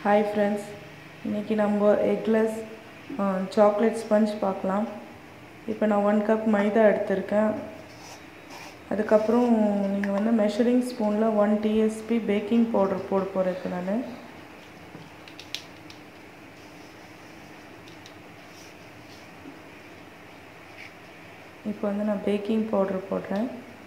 hi friends இன்றைக்கி நம்ம eggless chocolate sponge பார்க்கலாம் இப்போ நான் ஒன் கப் மைதா எடுத்திருக்கேன் அதுக்கப்புறம் நீங்கள் வந்து மெஷரிங் ஸ்பூனில் ஒன் டிஎஸ்பி பேக்கிங் பவுடர் போட போகிறேன் இப்போ நான் இப்போ வந்து நான் பேக்கிங் பவுடர் போடுறேன்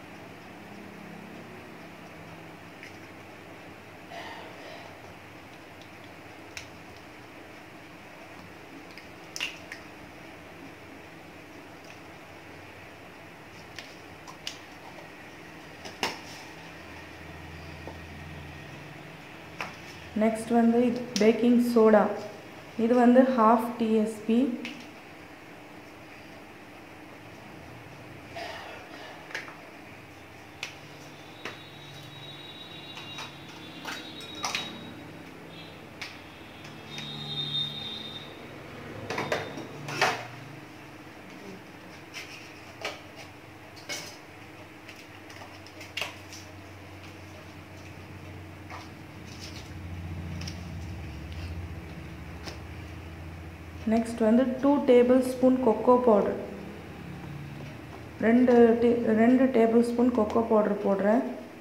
நெக்ஸ்ட் வந்து பேக்கிங் சோடா இது வந்து ஹாஃப் டிஎஸ்பி நெக்ஸ்ட் வந்து two tablespoon cocoa powder ரெண்டு டே ரெண்டு டேபிள் ஸ்பூன் கொக்கோ பவுடர் போடுறேன்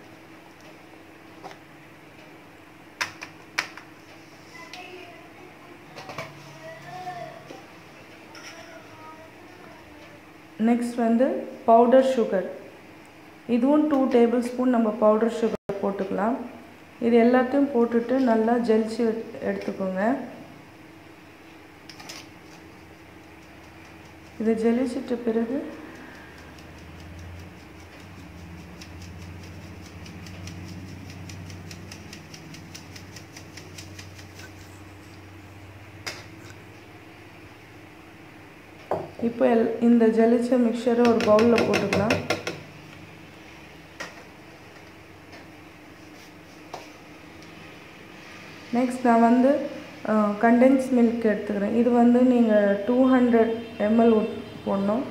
நெக்ஸ்ட் வந்து பவுடர் சுகர் இதுவும் டூ டேபிள் ஸ்பூன் நம்ம பவுடர் சுகர் போட்டுக்கலாம் இது எல்லாத்தையும் போட்டுட்டு நல்லா ஜெலிச்சு எடுத்துக்கோங்க இதை ஜெலிச்சிட்ட பிறகு இப்போ எல் இந்த ஜலிச்ச மிக்சரை ஒரு பவுலில் போட்டுக்கலாம் நெக்ஸ்ட் நான் வந்து கண்டென்ஸ் மில்க் எடுத்துக்கிறேன் இது வந்து நீங்கள் டூ ஹண்ட்ரட் எம்எல் போடணும்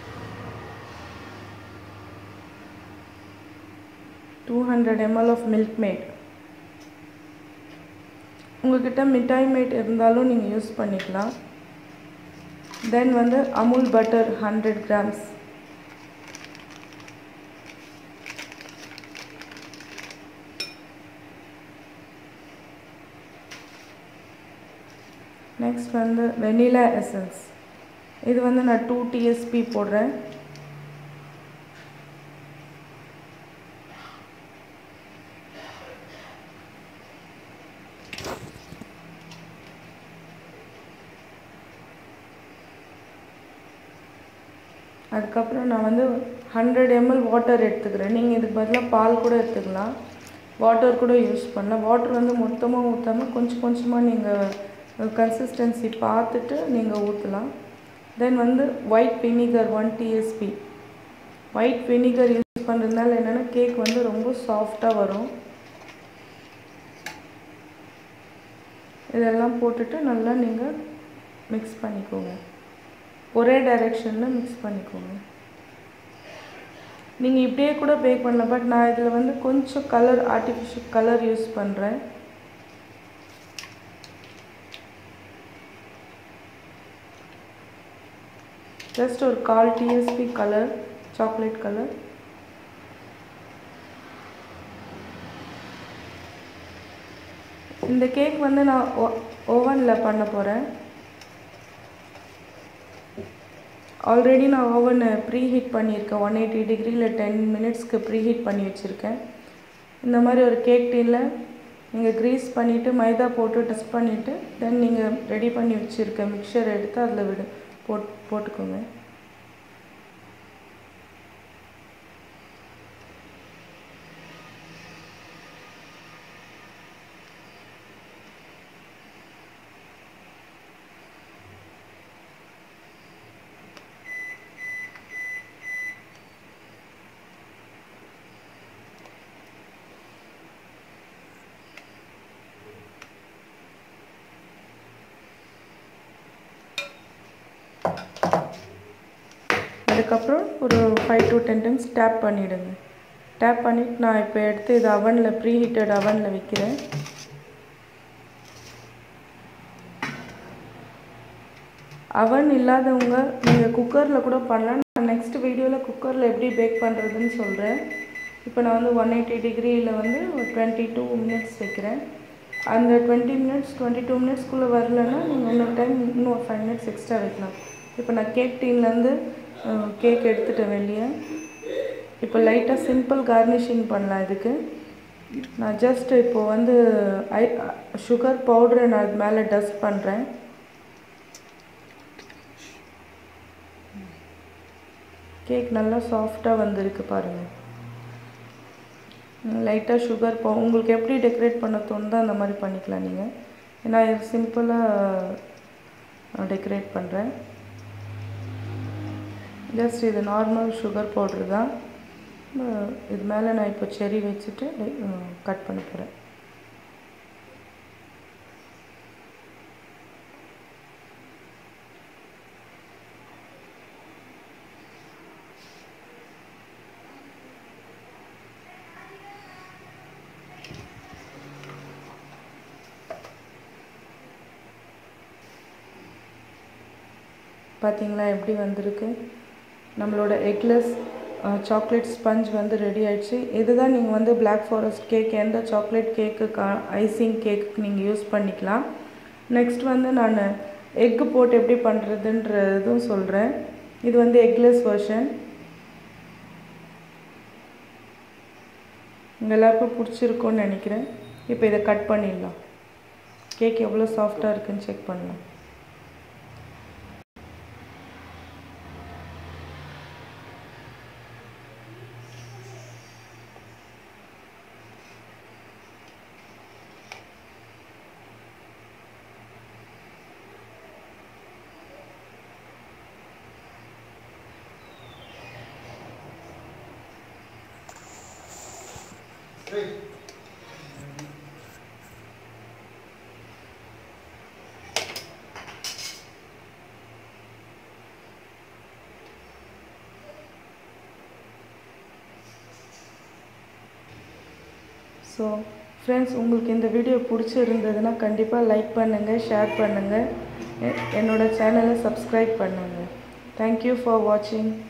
two hundred ML of milkmaid உங்கள்கிட்ட மிட்டாய் மேட் இருந்தாலும் நீங்கள் யூஸ் பண்ணிக்கலாம் தென் வந்து Amul butter hundred grams next வந்து வெனிலா எசன்ஸ் இது வந்து நான் டூ டிஎஸ்பி போடுறேன் அதுக்கப்புறம் நான் வந்து ஹண்ட்ரட் எம்எல் வாட்டர் எடுத்துக்கிறேன் நீங்கள் இதுக்கு பதிலாக பால் கூட எடுத்துக்கலாம் வாட்டர் கூட யூஸ் பண்ணலாம் வாட்டர் வந்து மொத்தமாக ஊற்றாமல் கொஞ்சம் கொஞ்சமாக நீங்கள் கன்சிஸ்டன்சி பார்த்துட்டு நீங்கள் ஊற்றலாம் தென் வந்து white vinegar one TSP white vinegar use பண்ணுறதுனால என்னென்னா கேக் வந்து ரொம்ப சாஃப்டாக வரும் இதெல்லாம் போட்டுட்டு நல்லா நீங்கள் மிக்ஸ் பண்ணிக்கோங்க ஒரே டைரெக்ஷனில் மிக்ஸ் பண்ணிக்கோங்க நீங்கள் இப்படியே கூட பேக் பண்ணலாம் பட் நான் இதில் வந்து கொஞ்சம் கலர் ஆர்டிஃபிஷியல் கலர் யூஸ் பண்ணுறேன் ஜஸ்ட் ஒரு கால் டிஎஸ்பி கலர் சாக்லேட் கலர் இந்த கேக் வந்து நான் ஓவனில் பண்ண போகிறேன் ஆல்ரெடி நான் ஓவனை ப்ரீ ஹீட் பண்ணியிருக்கேன் ஒன் எயிட்டி டிகிரியில் டென் மினிட்ஸ்க்கு ப்ரீ ஹீட் பண்ணி வச்சுருக்கேன் இந்த மாதிரி ஒரு கேக் டீனில் நீங்கள் க்ரீஸ் பண்ணிவிட்டு மைதா போட்டு டஸ்ட் பண்ணிவிட்டு தென் நீங்கள் ரெடி பண்ணி வச்சுருக்க மிக்சர் எடுத்து அதில் விடு போட் போட்டுக்கோங்க அதுக்கப்புறம் ஒரு five to ten times tap பண்ணிவிடுங்க டேப் பண்ணிவிட்டு நான் இப்போ எடுத்து இது அவனில் ப்ரீ ஹீட்டட் அவனில் வைக்கிறேன் அவன் இல்லாதவங்க நீங்கள் குக்கரில் கூட பண்ணலாம் நான் நெக்ஸ்ட் வீடியோவில் குக்கரில் எப்படி பேக் பண்ணுறதுன்னு சொல்கிறேன் இப்போ நான் வந்து ஒன் எயிட்டி டிகிரியில் வந்து ஒரு டுவெண்ட்டி டூ மினிட்ஸ் வைக்கிறேன் அந்த டுவெண்ட்டி மினிட்ஸ் டுவெண்ட்டி டூ மினிட்ஸ்க்குள்ளே வரலன்னா நீங்கள் இன்னொரு டைம் இன்னும் ஒரு ஃபைவ் மினிட்ஸ் எக்ஸ்ட்ரா வைக்கலாம் இப்போ நான் கேக் டீன்லேருந்து கேக் எடுத்துட்டேன் வெளியே இப்போ லைட்டாக சிம்பிள் கார்னிஷிங் பண்ணலாம் இதுக்கு நான் ஜஸ்ட் இப்போ வந்து ஐ சுகர் பவுடரை நான் அது மேலே டஸ்ட் பண்ணுறேன் கேக் நல்லா சாஃப்டாக வந்திருக்கு பாருங்கள் லைட்டாக சுகர் போ உங்களுக்கு எப்படி டெக்கரேட் பண்ண தோணுதோ அந்த மாதிரி பண்ணிக்கலாம் நீங்கள் ஏன்னா இது சிம்பிளாக டெக்கரேட் பண்ணுறேன் ஜஸ்ட் இது நார்மல் சுகர் பவுட்ரு தான் அஹ் இது மேலே நான் இப்போ செரி வச்சுட்டு கட் பண்ண போகிறேன் பார்த்தீங்களா எப்படி வந்திருக்கு நம்மளோட எக்லெஸ் சாக்லேட் ஸ்பஞ்ச் வந்து ரெடி ஆயிடுச்சு இதுதான் நீங்கள் வந்து பிளாக் ஃபாரஸ்ட் கேக் எந்த சாக்லேட் கேக்கு ஐசிங் கேக்கு நீங்கள் யூஸ் பண்ணிக்கலாம் நெக்ஸ்ட் வந்து நான் எக்கு போட்டு எப்படி பண்ணுறதுன்றதும் சொல்கிறேன் இது வந்து எக்லெஸ் வெர்ஷன் உங்கள் எல்லாருக்கும் பிடிச்சிருக்கும்னு நினைக்கிறேன் இப்போ இதை கட் பண்ணிடலாம் கேக் எவ்வளோ சாஃப்டாக இருக்குன்னு செக் பண்ணலாம் ஸோ ஃப்ரெண்ட்ஸ் உங்களுக்கு இந்த வீடியோ பிடிச்சிருந்ததுன்னா கண்டிப்பாக லைக் பண்ணுங்கள் ஷேர் பண்ணுங்கள் என்னோட சேனலை சப்ஸ்கிரைப் பண்ணுங்கள் தேங்க்யூ ஃபார் வாட்சிங்